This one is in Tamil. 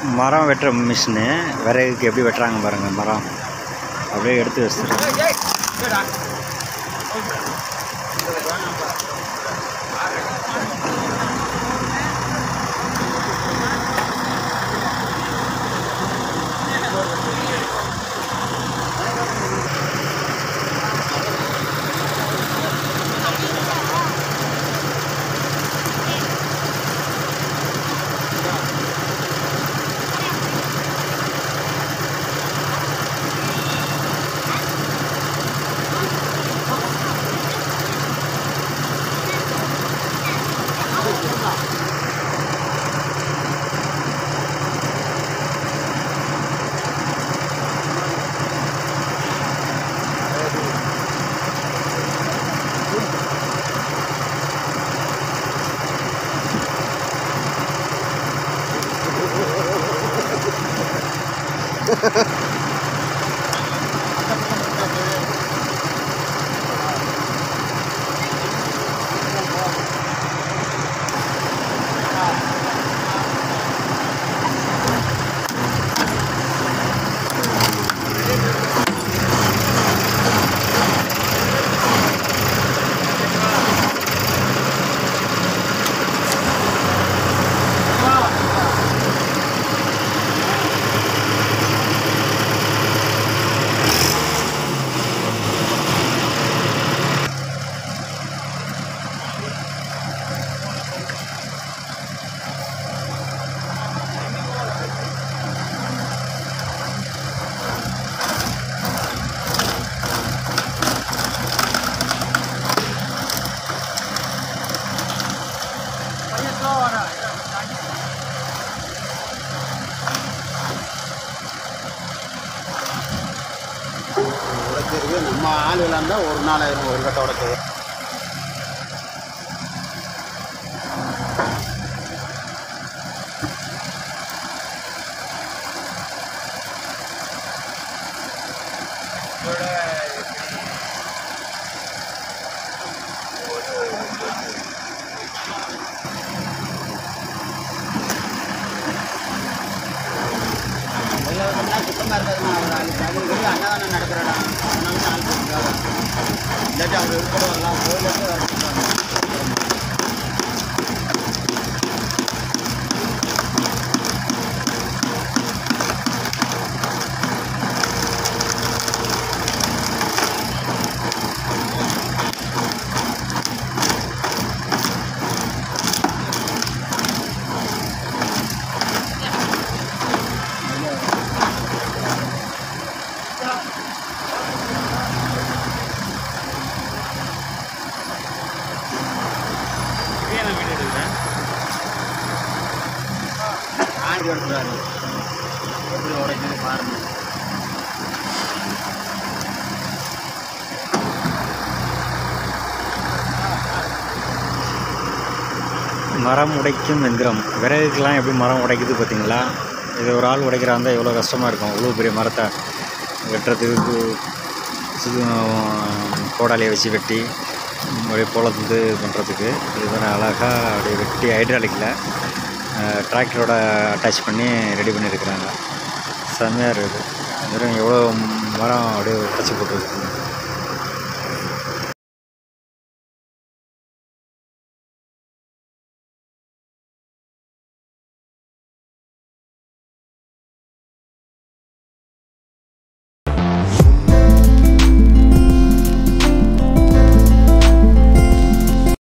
மரம் வெட்டுற மிஷினு விறகுக்கு எப்படி வெட்டுறாங்க பாருங்கள் மரம் அப்படியே எடுத்து வச்சுருக்காங்க உடைச்சிருக்கு நம்ம ஆளுகளாக இருந்தால் ஒரு நாள் ஆயிரும் ஒரு கட்டை உடைச்சது சுத்தமாக இருக்காதுமா அவர் அதுக்கு அது வெளியே அன்னதானம் நடக்கிறடா அதனால தான் ஆள் போட்டுருக்காங்க இல்லாட்டி அவர் இருக்கிற வரலாம் கோயிலேருந்து வர சொல்றாங்க. ஆண்டி எடுத்துறாரு எப்படி உடைக்குது பாருங்க மரம் உடைக்கும் எந்திரம் விறகுக்கெல்லாம் எப்படி மரம் உடைக்குது பார்த்தீங்களா இது ஒரு ஆள் உடைக்கிறாங்க எவ்வளோ கஷ்டமாக இருக்கும் அவ்வளோ பெரிய மரத்தை வெட்டுறதுக்கு சிறு கோடாலியை வச்சு வெட்டி அப்படியே பொழந்து பண்ணுறதுக்கு இது மாதிரி அழகாக அப்படியே வெட்டி ஹைட்ராலிக்கில் டிராக்டரோட அட்டாச் பண்ணி ரெடி பண்ணியிருக்கிறாங்க செம்மையாக இருக்குது வெறும் எவ்வளோ மரம் அப்படியே உடச்சி போட்டுருக்கு